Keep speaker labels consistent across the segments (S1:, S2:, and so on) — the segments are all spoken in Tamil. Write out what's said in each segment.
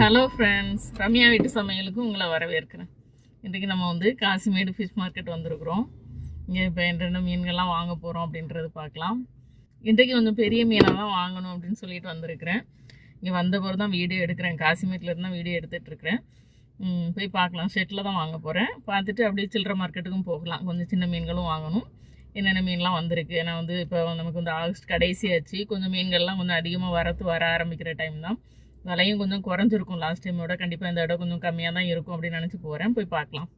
S1: ஹலோ ஃப்ரெண்ட்ஸ் ரம்யா வீட்டு சமையலுக்கு உங்களை வரவேற்கிறேன் இன்றைக்கி நம்ம வந்து காசிமேடு ஃபிஷ் மார்க்கெட் வந்திருக்கிறோம் இங்கே இப்போ என்னென்ன மீன்கள்லாம் வாங்க போகிறோம் அப்படின்றது பார்க்கலாம் இன்றைக்கு கொஞ்சம் பெரிய மீனாக தான் வாங்கணும் அப்படின்னு சொல்லிட்டு வந்திருக்கிறேன் இங்கே வந்த பிறகு தான் வீடியோ எடுக்கிறேன் காசிமேட்டில் இருந்து தான் வீடியோ எடுத்துகிட்டு இருக்கிறேன் ம், போய் பார்க்கலாம் ஷெட்டில் தான் வாங்க போகிறேன் பார்த்துட்டு அப்படியே சில்லறை மார்க்கெட்டுக்கும் போகலாம் கொஞ்சம் சின்ன மீன்களும் வாங்கணும் என்னென்ன மீன்லாம் வந்திருக்கு ஏன்னா வந்து இப்போ நமக்கு வந்து ஆகஸ்ட் கடைசியாச்சு கொஞ்சம் மீன்கள்லாம் கொஞ்சம் அதிகமாக வரத்து வர ஆரம்பிக்கிற டைம் தான் விலையும் கொஞ்சம் குறைஞ்சிருக்கும் லாஸ்ட் டைமோட கண்டிப்பாக இந்த இடம் கொஞ்சம் கம்மியாக தான் இருக்கும் அப்படின்னு நினச்சி போகிறேன் போய் பார்க்கலாம்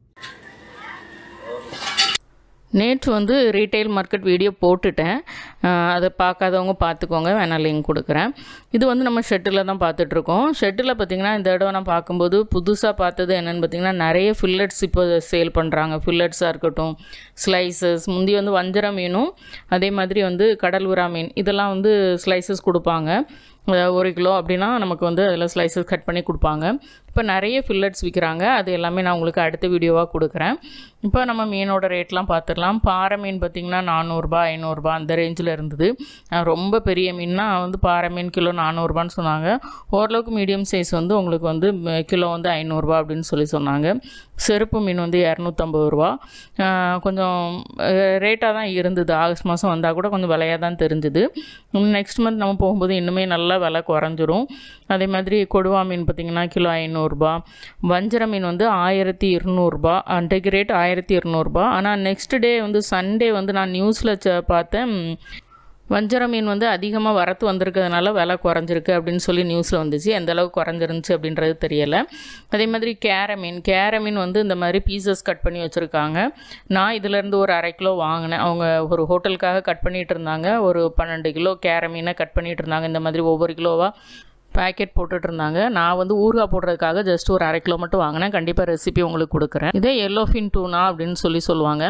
S1: நேற்று வந்து ரீட்டைல் மார்க்கெட் வீடியோ போட்டுட்டேன் அஹ் அதை பார்க்காதவங்க பார்த்துக்கோங்க வேணா லிங்க் கொடுக்குறேன் இது வந்து நம்ம ஷெட்டில் தான் பார்த்துட்ருக்கோம் ஷெட்டில் பார்த்திங்கன்னா இந்த இடம் நான் பார்க்கும்போது புதுசாக பார்த்தது என்னென்னு பார்த்தீங்கன்னா நிறைய ஃபில்லட்ஸ் இப்போ சேல் பண்ணுறாங்க ஃபில்லட்ஸாக இருக்கட்டும் ஸ்லைசஸ் முந்தி வந்து வஞ்சர மீனும் அதே மாதிரி வந்து கடல் உரா மீன் இதெல்லாம் வந்து ஸ்லைசஸ் கொடுப்பாங்க அதாவது ஒரு கிலோ அப்படின்னா நமக்கு வந்து அதில் ஸ்லைசஸ் கட் பண்ணி கொடுப்பாங்க இப்போ நிறைய ஃபில்லட்ஸ் விற்கிறாங்க அது எல்லாமே நான் உங்களுக்கு அடுத்த வீடியோவாக கொடுக்குறேன் இப்போ நம்ம மீனோட ரேட்லாம் பார்த்துடலாம் பாறை மீன் பார்த்திங்கன்னா நானூறுரூபா ஐநூறுரூபா அந்த ரேஞ்சில் இருந்தது அஹ் ரொம்ப பெரிய மீன்னா வந்து பாறை மீன் கிலோ நானூறுரூபான்னு சொன்னாங்க ஓரளவுக்கு மீடியம் சைஸ் வந்து உங்களுக்கு வந்து ம- கிலோ வந்து ஐநூறுரூபா அப்படின்னு சொல்லி சொன்னாங்க செருப்பு மீன் வந்து இரநூத்தம்பது ரூபா அஹ் கொஞ்சம் ரேட்டாக தான் இருந்தது ஆகஸ்ட் மாதம் வந்தால் கூட கொஞ்சம் விலையாக தான் தெரிஞ்சுது நெக்ஸ்ட் மந்த் நம்ம போகும்போது இன்னுமே நல்லா விலை குறைஞ்சிரும் அதே மாதிரி கொடுவா மீன் பார்த்திங்கன்னா கிலோ ஐநூறுரூபா வஞ்சர மீன் வந்து ஆயிரத்தி இருநூறுபா அன்றைக்கு ரேட் ஆயிரத்தி இருநூறுபா ஆனால் நெக்ஸ்ட் டே வந்து சண்டே வந்து நான் நியூஸில் பார்த்தேன் ம், வஞ்சர மீன் வந்து அதிகமாக வரத்து வந்திருக்கிறதுனால விலை குறைஞ்சிருக்கு அப்படின்னு சொல்லி நியூஸில் வந்துச்சு எந்த அளவுக்கு குறைஞ்சிருந்துச்சு அப்படின்றது தெரியலை அதே மாதிரி கேர மீன் கேர மீன் வந்து இந்த மாதிரி பீசஸ் கட் பண்ணி வச்சுருக்காங்க நான் இதிலேருந்து ஒரு அரை கிலோ வாங்கினேன் அவங்க ஒரு ஹோட்டலுக்காக கட் பண்ணிகிட்டு இருந்தாங்க ஒரு பன்னெண்டு கிலோ கேர மீனை கட் பண்ணிகிட்டு இருந்தாங்க இந்த மாதிரி ஒவ்வொரு கிலோவாக பேக்கெட் போட்டுட்டு இருந்தாங்க நான் வந்து ஊறுகாய் போடுறதுக்காக ஜஸ்ட் ஒரு அரை கிலோ மட்டும் வாங்கினேன் கண்டிப்பாக ரெசிபி உங்களுக்கு கொடுக்குறேன் இதே எல்லோஃபின் டூனா அப்படின்னு சொல்லி சொல்லுவாங்க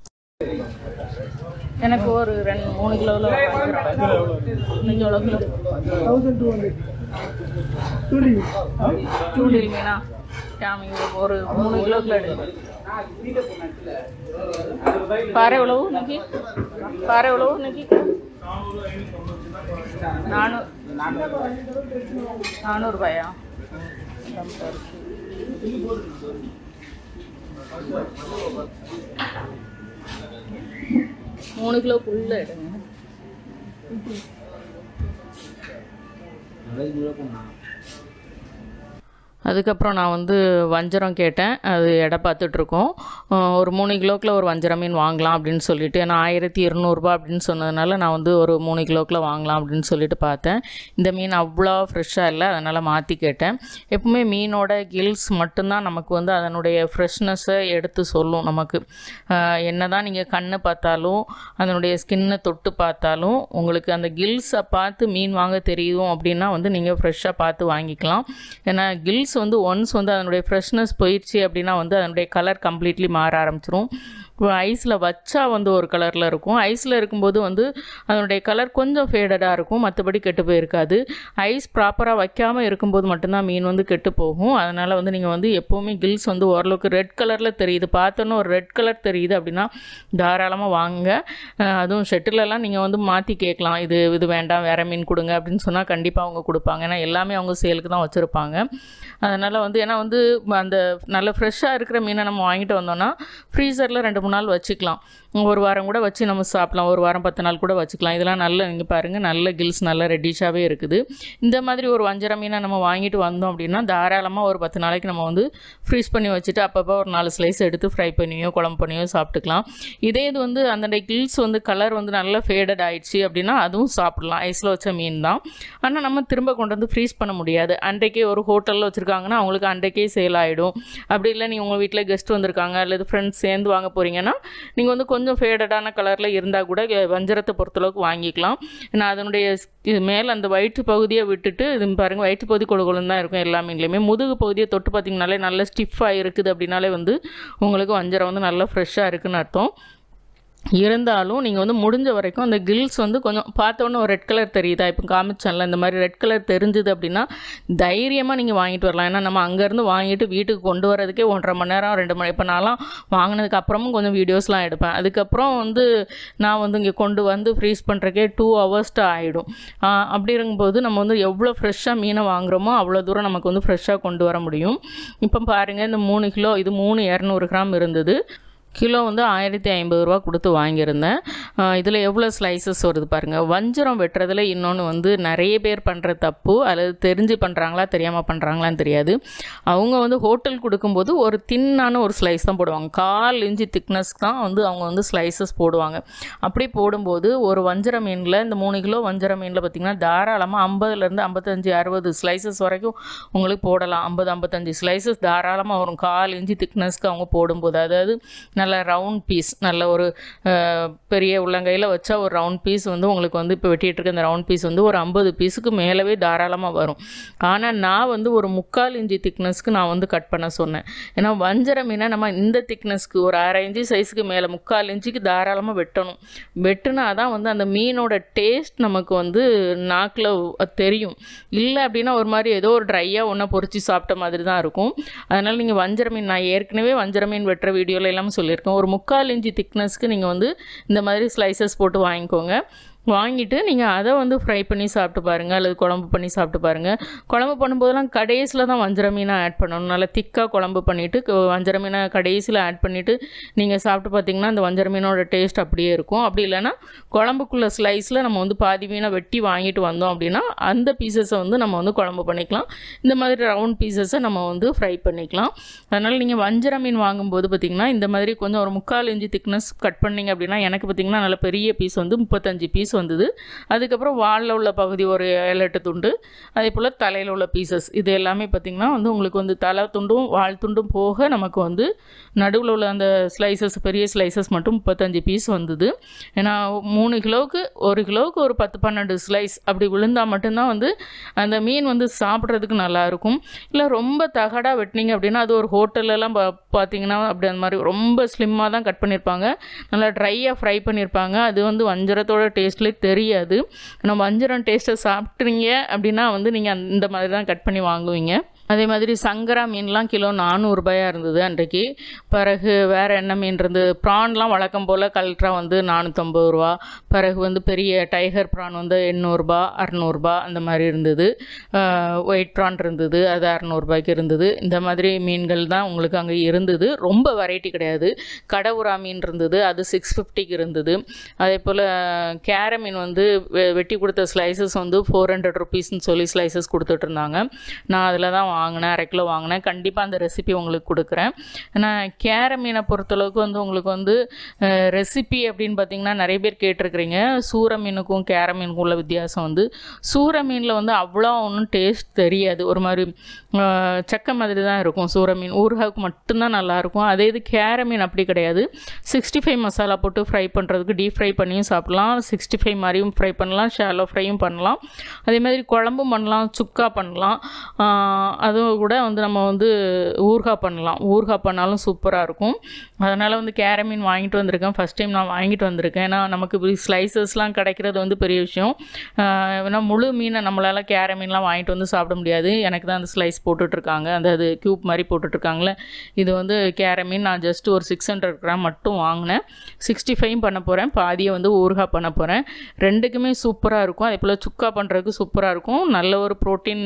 S1: எனக்கு ஒரு ரெண்டு மூணு கிலோவில் நீங்கள் எவ்வளோ kilo
S2: thousand two hundred two
S1: டூடில் மீனா காமி ஒரு மூணு கிலோக்குள்ள எடுங்க பாறை எவ்வளவு இன்னைக்கு பாறை எவ்வளவு இன்னைக்கு நானூறு நானூறுபாயா மூணு கிலோக்குள்ள எடுங்க அதுக்கப்புறம் நான் வந்து வஞ்சரம் கேட்டேன் அது எடை பார்த்துட்ருக்கோம் ஒரு மூணு கிலோக்கில் ஒரு வஞ்சர மீன் வாங்கலாம் அப்படின்னு சொல்லிட்டு ஏன்னா ஆயிரத்தி இருநூறுபா அப்படின்னு சொன்னதுனால நான் வந்து ஒரு மூணு கிலோக்கில் வாங்கலாம் அப்படின்னு சொல்லிட்டு பார்த்தேன் இந்த மீன் அவ்வளோ ஃப்ரெஷ்ஷாக இல்லை அதனால் மாற்றி கேட்டேன் எப்பவுமே மீனோட கில்ஸ் மட்டும்தான் நமக்கு வந்து அதனுடைய ஃப்ரெஷ்னஸை எடுத்து சொல்லும் நமக்கு என்ன தான் நீங்கள் கண்ணை பார்த்தாலும் அதனுடைய ஸ்கின்னை தொட்டு பார்த்தாலும் உங்களுக்கு அந்த கில்ஸை பார்த்து மீன் வாங்க தெரியும் அப்படின்னா வந்து நீங்கள் ஃப்ரெஷ்ஷாக பார்த்து வாங்கிக்கலாம் ஏன்னா கில்ஸ் வந்து ஒன்ஸ் வந்து அதனுடைய ஃப்ரெஷ்னஸ் போயிடுச்சு அப்படின்னா வந்து அதனுடைய கலர் கம்ப்ளீட்லி மாற ஆரம்பிச்சிரும் ஐஸில் வச்சா வந்து ஒரு கலரில் இருக்கும் ஐஸில் இருக்கும்போது வந்து அதனுடைய கலர் கொஞ்சம் ஃபேடடாக இருக்கும் மற்றபடி கெட்டு போயிருக்காது ஐஸ் ப்ராப்பராக வைக்காமல் இருக்கும்போது மட்டும்தான் மீன் வந்து கெட்டு போகும் அதனால் வந்து நீங்கள் வந்து எப்போவுமே கில்ஸ் வந்து ஓரளவுக்கு ரெட் கலரில் தெரியுது பார்த்தோன்னே ஒரு ரெட் கலர் தெரியுது அப்படின்னா தாராளமாக வாங்குங்க அஹ் அதுவும் ஷெட்டிலெல்லாம் நீங்கள் வந்து மாற்றி கேட்கலாம் இது இது வேண்டாம் வேறு மீன் கொடுங்க அப்படின்னு சொன்னால் கண்டிப்பாக அவங்க கொடுப்பாங்க ஏன்னா எல்லாமே அவங்க சேலுக்கு தான் வச்சுருப்பாங்க அதனால் வந்து ஏன்னா வந்து அந்த நல்ல ஃப்ரெஷ்ஷாக இருக்கிற மீனை நம்ம வாங்கிட்டு வந்தோம்னா ஃப்ரீசரில் ரெண்டு மூணு நாள் வச்சுக்கலாம் ஒரு வாரம் கூட வச்சு நம்ம சாப்பிடலாம் ஒரு வாரம் பத்து நாள் கூட வச்சுக்கலாம் இதெல்லாம் நல்ல இங்கே பாருங்கள் நல்ல கில்ஸ் நல்ல ரெட்டிஷாகவே இருக்குது இந்த மாதிரி ஒரு வஞ்சர மீனை நம்ம வாங்கிட்டு வந்தோம் அப்படின்னா தாராளமாக ஒரு பத்து நாளைக்கு நம்ம வந்து ஃப்ரீஸ் பண்ணி வச்சுட்டு அப்பப்போ ஒரு நாலு ஸ்லைஸ் எடுத்து ஃப்ரை பண்ணியோ குழம்பு பண்ணியோ சாப்பிட்டுக்கலாம் இதே இது வந்து அந்த கில்ஸ் வந்து கலர் வந்து நல்லா ஃபேடட் ஆயிடுச்சு அப்படின்னா அதுவும் சாப்பிடலாம் ஐஸில் வச்ச மீன் தான் ஆனால் நம்ம திரும்ப கொண்டு வந்து ஃப்ரீஸ் பண்ண முடியாது அன்றைக்கே ஒரு ஹோட்டலில் வச்சுருக்காங்கன்னா அவங்களுக்கு அன்றைக்கே சேல் ஆகிடும் அப்படி இல்லை நீங்கள் உங்கள் வீட்டில் கெஸ்ட் வந்திருக்காங்க அல்லது ஃப்ரெண்ட்ஸ் சேர்ந்து வாங்க போகிறீங்கன்னா நீங்கள் வந்து கொஞ்சம் ஃபேடடான கலரில் இருந்தால் கூட அஹ், வஞ்சரத்தை பொறுத்தளவுக்கு வாங்கிக்கலாம் ஏன்னா அதனுடைய மேலே அந்த வயிற்று பகுதியை விட்டுட்டு இது பாருங்கள் வயிற்று பகுதி கொடுக்கணும் தான் இருக்கும் எல்லா மீன்லையுமே முதுகு பகுதியை தொட்டு பார்த்தீங்கனாலே நல்ல ஸ்டிஃபாக இருக்குது அப்படின்னாலே வந்து உங்களுக்கு வஞ்சரம் வந்து நல்லா ஃப்ரெஷ்ஷாக இருக்குன்னு அர்த்தம் இருந்தாலும் நீங்கள் வந்து முடிஞ்ச வரைக்கும் அந்த கில்ஸ் வந்து கொஞ்சம் பார்த்தோன்னே ஒரு ரெட் கலர் தெரியுதா இப்போ காமிச்சேன்ல இந்த மாதிரி ரெட் கலர் தெரிஞ்சுது அப்படின்னா தைரியமாக நீங்கள் வாங்கிட்டு வரலாம் ஏன்னா நம்ம அங்கேருந்து வாங்கிட்டு வீட்டுக்கு கொண்டு வரதுக்கே ஒன்றரை மணி நேரம் ரெண்டு மணி இப்போ நான்லாம் வாங்கினதுக்கு அப்புறமும் கொஞ்சம் வீடியோஸ்லாம் எடுப்பேன் அதுக்கப்புறம் வந்து நான் வந்து இங்கே கொண்டு வந்து ஃப்ரீஸ் பண்ணுறக்கே டூ ஹவர்ஸ்ட்டு ஆகிடும் அப்படி இருக்கும்போது நம்ம வந்து எவ்வளோ ஃப்ரெஷ்ஷாக மீனை வாங்குறோமோ அவ்வளோ தூரம் நமக்கு வந்து ஃப்ரெஷ்ஷாக கொண்டு வர முடியும் இப்போ பாருங்கள் இந்த மூணு கிலோ இது மூணு இரநூறு கிராம் இருந்தது கிலோ வந்து ஆயிரத்தி ஐம்பது ரூபா கொடுத்து வாங்கியிருந்தேன் இதில் எவ்வளோ ஸ்லைசஸ் வருது பாருங்கள் வஞ்சரம் வெட்டுறதுல இன்னொன்று வந்து நிறைய பேர் பண்ணுற தப்பு அல்லது தெரிஞ்சு பண்ணுறாங்களா தெரியாமல் பண்ணுறாங்களான்னு தெரியாது அவங்க வந்து ஹோட்டல் கொடுக்கும்போது ஒரு தின்னான ஒரு ஸ்லைஸ் தான் போடுவாங்க கால் இன்ச்சு திக்னஸ் தான் வந்து அவங்க வந்து ஸ்லைசஸ் போடுவாங்க அப்படி போடும்போது ஒரு வஞ்சர மீனில் இந்த மூணு கிலோ வஞ்சர மீனில் பார்த்திங்கன்னா தாராளமாக ஐம்பதுலேருந்து ஐம்பத்தஞ்சு அறுபது ஸ்லைசஸ் வரைக்கும் உங்களுக்கு போடலாம் ஐம்பது ஐம்பத்தஞ்சு ஸ்லைசஸ் தாராளமாக வரும் கால் இன்ச்சு திக்னஸ்க்கு அவங்க போடும்போது அதாவது நல்ல ரவுண்ட் பீஸ் நல்ல ஒரு அஹ், பெரிய உள்ளங்கையில் வச்சா ஒரு ரவுண்ட் பீஸ் வந்து உங்களுக்கு வந்து இப்போ வெட்டிட்டு இருக்க இந்த ரவுண்ட் பீஸ் வந்து ஒரு ஐம்பது பீஸுக்கு மேலவே தாராளமாக வரும் ஆனால் நான் வந்து ஒரு முக்கால் இன்ச்சு திக்னஸ்க்கு நான் வந்து கட் பண்ண சொன்னேன் ஏன்னா வஞ்சர மீனை நம்ம இந்த திக்னஸ்க்கு ஒரு அரை இன்ச்சு சைஸுக்கு மேலே முக்கால் இன்ச்சுக்கு தாராளமாக வெட்டணும் வெட்டுனா தான் வந்து அந்த மீனோட டேஸ்ட் நமக்கு வந்து நாக்கில் தெரியும் இல்லை அப்படின்னா ஒரு மாதிரி ஏதோ ஒரு ட்ரையாக ஒன்றை பொரிச்சு சாப்பிட்ட மாதிரி தான் இருக்கும் அதனால் நீங்கள் வஞ்சர மீன் நான் ஏற்கனவே வஞ்சர மீன் வெட்டுற வீடியோவில் எல்லாம் சொல்லியிருக்கேன் ஒரு முக்கால் இன்ச்சு திக்னஸ்க்கு நீங்கள் வந்து இந்த மாதிரி ஸ்லைசஸ் போட்டு வாங்கிக்கோங்க வாங்கிட்டு நீங்கள் அதை வந்து ஃப்ரை பண்ணி சாப்பிட்டு பாருங்கள் அல்லது குழம்பு பண்ணி சாப்பிட்டு பாருங்கள் குழம்பு பண்ணும்போதெல்லாம் கடைசியில் தான் வஞ்சர மீனை ஆட் பண்ணணும் நல்லா திக்காக குழம்பு பண்ணிவிட்டு வஞ்சர மீனை கடைசியில் ஆட் பண்ணிவிட்டு நீங்கள் சாப்பிட்டு பார்த்தீங்கன்னா அந்த வஞ்சர மீனோட டேஸ்ட் அப்படியே இருக்கும் அப்படி இல்லைன்னா குழம்புக்குள்ள ஸ்லைஸில் நம்ம வந்து பாதி மீனை வெட்டி வாங்கிட்டு வந்தோம் அப்படின்னா அந்த பீசஸை வந்து நம்ம வந்து குழம்பு பண்ணிக்கலாம் இந்த மாதிரி ரவுண்ட் பீசஸை நம்ம வந்து ஃப்ரை பண்ணிக்கலாம் அதனால் நீங்கள் வஞ்சர மீன் வாங்கும்போது பார்த்திங்கன்னா இந்த மாதிரி கொஞ்சம் ஒரு முக்கால் இன்ச்சு திக்னஸ் கட் பண்ணீங்க அப்படின்னா எனக்கு பார்த்திங்கன்னா நல்ல பெரிய பீஸ் வந்து முப்பத்தஞ்சு பீஸ் வந்தது அதுக்கப்புறம் வாலில் உள்ள பகுதி ஒரு ஏழு எட்டு துண்டு அதே போல் தலையில் உள்ள பீசஸ் இது எல்லாமே பார்த்திங்கன்னா வந்து உங்களுக்கு வந்து தலை துண்டும் வால் துண்டும் போக நமக்கு வந்து நடுவில் உள்ள அந்த ஸ்லைசஸ் பெரிய ஸ்லைசஸ் மட்டும் முப்பத்தஞ்சு பீஸ் வந்தது ஏன்னா மூணு கிலோவுக்கு ஒரு கிலோவுக்கு ஒரு பத்து பன்னெண்டு ஸ்லைஸ் அப்படி விழுந்தால் மட்டும்தான் வந்து அந்த மீன் வந்து சாப்பிட்றதுக்கு நல்லாயிருக்கும் இல்லை ரொம்ப தகடாக வெட்டினீங்க அப்படின்னா அது ஒரு ஹோட்டல்லலாம் பா பார்த்தீங்கன்னா அப்படி அந்த மாதிரி ரொம்ப ஸ்லிம்மாக தான் கட் பண்ணியிருப்பாங்க நல்லா ட்ரையாக ஃப்ரை பண்ணியிருப்பாங்க அது வந்து வஞ்சரத்தோட டேஸ்ட்லேயே தெரியாது நம்ம வஞ்சரம் டேஸ்ட்டை சாப்பிட்றீங்க அப்படின்னா வந்து நீங்கள் இந்த மாதிரி தான் கட் பண்ணி வாங்குவீங்க அதே மாதிரி சங்கரா மீன்லாம் கிலோ நானூறுபாயாக இருந்தது அன்றைக்கு பிறகு வேறு என்ன மீன் இருந்தது ப்ரான்லாம் வழக்கம் போல் கல்ட்ரா வந்து நானூற்றம்பது ரூபா பிறகு வந்து பெரிய டைகர் ப்ரான் வந்து எண்ணூறுபா அறநூறுபா அந்த மாதிரி இருந்தது ஒயிட் ப்ரான் இருந்தது அது அறநூறுபாய்க்கு இருந்தது இந்த மாதிரி மீன்கள் தான் உங்களுக்கு அங்கே இருந்தது ரொம்ப வெரைட்டி கிடையாது கடவுரா மீன் இருந்தது அது சிக்ஸ் ஃபிஃப்டிக்கு இருந்தது அதே போல் கேர மீன் வந்து வெ- வெட்டி கொடுத்த ஸ்லைசஸ் வந்து ஃபோர் ஹண்ட்ரட் ருபீஸ்னு சொல்லி ஸ்லைசஸ் கொடுத்துட்டு இருந்தாங்க நான் அதில் தான் வாங்கினேன் அரை கிலோ வாங்கினேன் கண்டிப்பாக அந்த ரெசிபி உங்களுக்கு கொடுக்குறேன் ஏன்னா கேர மீனை பொறுத்தளவுக்கு வந்து உங்களுக்கு வந்து ரெசிபி அப்படின்னு பார்த்தீங்கன்னா நிறைய பேர் கேட்டிருக்கிறீங்க சூர மீனுக்கும் கேர மீனுக்கும் உள்ள வித்தியாசம் வந்து சூர மீனில் வந்து அவ்வளோ ஒன்றும் டேஸ்ட் தெரியாது ஒரு மாதிரி அஹ், சக்க மாதிரி தான் இருக்கும் சூர மீன் ஊறுகாய்க்கு மட்டும்தான் நல்லாயிருக்கும் அதே இது கேர மீன் அப்படி கிடையாது சிக்ஸ்டி ஃபைவ் மசாலா போட்டு ஃப்ரை பண்ணுறதுக்கு டீப் ஃப்ரை பண்ணியும் சாப்பிட்லாம் சிக்ஸ்டி ஃபைவ் மாதிரியும் ஃப்ரை பண்ணலாம் ஷாலோ ஃப்ரையும் பண்ணலாம் அதே மாதிரி குழம்பும் பண்ணலாம் சுக்கா பண்ணலாம் ஆஹ் அதுவும் கூட வந்து நம்ம வந்து ஊறுகாய் பண்ணலாம் ஊறுகாய் பண்ணாலும் சூப்பராக இருக்கும் அதனால் வந்து கேர மீன் வாங்கிட்டு வந்திருக்கேன் ஃபஸ்ட் டைம் நான் வாங்கிட்டு வந்திருக்கேன் ஏன்னா நமக்கு இப்படி ஸ்லைசஸ்லாம் கிடைக்கிறது வந்து பெரிய விஷயம் ஆஹ் ஏன்னா முழு மீனை நம்மளால் கேர மீன்லாம் வாங்கிட்டு வந்து சாப்பிட முடியாது எனக்கு தான் அந்த ஸ்லைஸ் போட்டுட்ருக்காங்க அந்த அது க்யூப் மாதிரி போட்டுட்ருக்காங்களே இது வந்து கேர மீன் நான் ஜஸ்ட் ஒரு சிக்ஸ் ஹண்ட்ரட் கிராம் மட்டும் வாங்கினேன் சிக்ஸ்டி ஃபைவ் பண்ண போகிறேன் பாதியை வந்து ஊறுகாய் பண்ண போகிறேன் ரெண்டுக்குமே சூப்பராக இருக்கும் அதே போல் சுக்கா பண்ணுறதுக்கு சூப்பராக இருக்கும் நல்ல ஒரு ப்ரோட்டீன்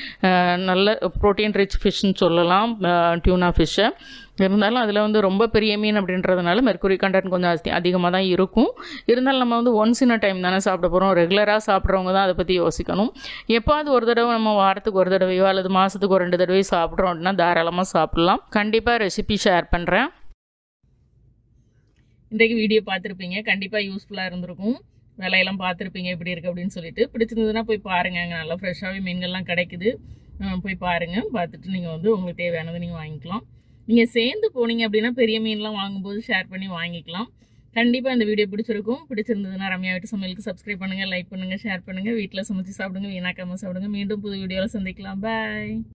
S1: நல்ல ப்ரோட்டீன் ரிச் ஃபிஷ்னு சொல்லலாம் டியூனா ஃபிஷ்ஷை இருந்தாலும் அதில் வந்து ரொம்ப பெரிய மீன் அப்படின்றதுனால மெர்க்குரி கண்டென்ட் கொஞ்சம் அதி அதிகமாக தான் இருக்கும் இருந்தாலும் நம்ம வந்து ஒன்ஸ் இன் டைம் தானே சாப்பிட போகிறோம் ரெகுலராக சாப்பிட்றவங்க தான் அதை பற்றி யோசிக்கணும் எப்போது ஒரு தடவை நம்ம வாரத்துக்கு ஒரு தடவையோ அல்லது மாதத்துக்கு ஒரு ரெண்டு தடவையோ சாப்பிட்றோம் அப்படின்னா தாராளமாக சாப்பிட்லாம் கண்டிப்பாக ரெசிபி ஷேர் பண்ணுறேன் இன்றைக்கு வீடியோ பார்த்துருப்பீங்க கண்டிப்பாக யூஸ்ஃபுல்லாக இருந்திருக்கும் விலையெல்லாம் பார்த்துருப்பீங்க எப்படி இருக்குது அப்படின்னு சொல்லிட்டு பிடிச்சிருந்ததுன்னா போய் பாருங்கள் அங்கே நல்லா ஃப்ரெஷ்ஷாகவே மீன்கள்லாம் கிடைக்குது அஹ் போய் பாருங்கள் பார்த்துட்டு நீங்கள் வந்து உங்களுக்கு தேவையானதை நீங்கள் வாங்கிக்கலாம் நீங்கள் சேர்ந்து போனீங்க அப்படின்னா பெரிய மீன்லாம் வாங்கும்போது ஷேர் பண்ணி வாங்கிக்கலாம் கண்டிப்பாக இந்த வீடியோ பிடிச்சிருக்கும் பிடிச்சிருந்ததுன்னா ரம்யா வீட்டு சமையலுக்கு சப்ஸ்கிரைப் பண்ணுங்கள் லைக் பண்ணுங்கள் ஷேர் பண்ணுங்கள் வீட்டில் சமைச்சு சாப்பிடுங்க வீணாக்காமல் சாப்பிடுங்க மீண்டும் புது வீடியோவில் சந்திக்கலாம் பாய்